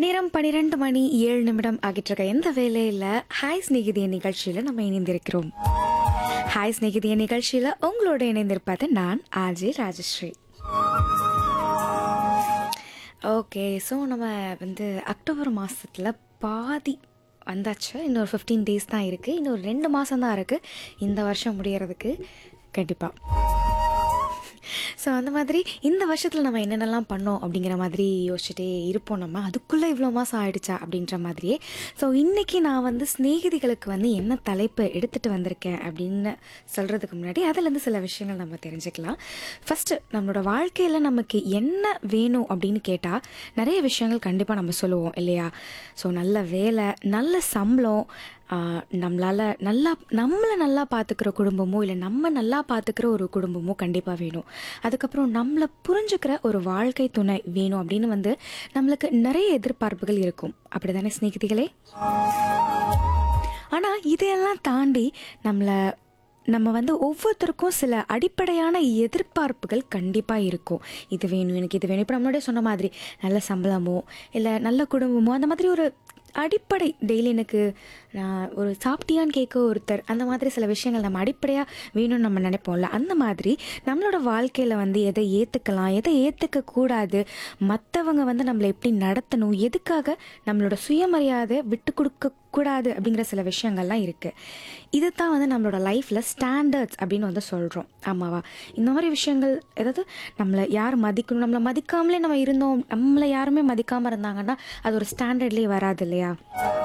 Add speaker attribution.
Speaker 1: நேரம் பன்னிரெண்டு மணி ஏழு நிமிடம் ஆகிட்டு இருக்க எந்த வேலையில் ஹாய் ஸ்நேகிதிய நிகழ்ச்சியில் நம்ம இணைந்திருக்கிறோம் ஹாய் ஸ்நேகிதிய நிகழ்ச்சியில் உங்களோட இணைந்திருப்பது நான் ஆர்ஜே ராஜஸ்ரீ ஓகே ஸோ நம்ம வந்து அக்டோபர் மாதத்தில் பாதி வந்தாச்சு இன்னொரு ஃபிஃப்டீன் டேஸ் தான் இருக்குது இன்னொரு ரெண்டு மாதம் தான் இருக்குது இந்த வருஷம் முடியறதுக்கு கண்டிப்பாக ஸோ அந்த மாதிரி இந்த வருஷத்தில் நம்ம என்னென்னலாம் பண்ணோம் அப்படிங்கிற மாதிரி யோசிச்சுட்டே இருப்போம் நம்ம அதுக்குள்ளே இவ்வளோ மாதம் ஆயிடுச்சா அப்படின்ற மாதிரியே ஸோ இன்றைக்கி நான் வந்து சிநேகிதிகளுக்கு வந்து என்ன தலைப்பு எடுத்துகிட்டு வந்திருக்கேன் அப்படின்னு சொல்கிறதுக்கு முன்னாடி அதுலேருந்து சில விஷயங்கள் நம்ம தெரிஞ்சுக்கலாம் ஃபஸ்ட்டு நம்மளோட வாழ்க்கையில் நமக்கு என்ன வேணும் அப்படின்னு கேட்டால் நிறைய விஷயங்கள் கண்டிப்பாக நம்ம சொல்லுவோம் இல்லையா ஸோ நல்ல வேலை நல்ல சம்பளம் நம்மளால் நல்லா நம்மளை நல்லா பார்த்துக்கிற குடும்பமோ இல்லை நம்ம நல்லா பார்த்துக்கிற ஒரு குடும்பமோ கண்டிப்பாக வேணும் அதுக்கப்புறம் நம்மளை புரிஞ்சுக்கிற ஒரு வாழ்க்கை துணை வேணும் அப்படின்னு வந்து நம்மளுக்கு நிறைய எதிர்பார்ப்புகள் இருக்கும் அப்படி தானே ஸ்நேகிதிகளே ஆனால் இதையெல்லாம் தாண்டி நம்மளை நம்ம வந்து ஒவ்வொருத்தருக்கும் சில அடிப்படையான எதிர்பார்ப்புகள் கண்டிப்பாக இருக்கும் இது வேணும் எனக்கு இது வேணும் இப்போ நம்மளோட சொன்ன மாதிரி நல்ல சம்பளமோ இல்லை நல்ல குடும்பமோ அந்த மாதிரி ஒரு அடிப்படை டெய்லி எனக்கு நான் ஒரு சாப்பிட்டியான்னு கேட்க ஒருத்தர் அந்த மாதிரி சில விஷயங்கள் நம்ம அடிப்படையாக வேணும்னு நம்ம நினைப்போம்ல அந்த மாதிரி நம்மளோட வாழ்க்கையில் வந்து எதை ஏற்றுக்கலாம் எதை ஏற்றுக்க கூடாது மற்றவங்க வந்து நம்மளை எப்படி நடத்தணும் எதுக்காக நம்மளோட சுயமரியாதை விட்டு கொடுக்க கூடாது அப்படிங்கிற சில விஷயங்கள்லாம் இருக்குது இது தான் வந்து நம்மளோட லைஃப்பில் ஸ்டாண்டர்ட்ஸ் அப்படின்னு வந்து சொல்கிறோம் ஆமாவா இந்த மாதிரி விஷயங்கள் ஏதாவது நம்மளை யார் மதிக்கணும் நம்மளை மதிக்காமலே நம்ம இருந்தோம் நம்மளை யாருமே மதிக்காமல் இருந்தாங்கன்னா அது ஒரு ஸ்டாண்டர்ட்லேயே வராது இல்லையா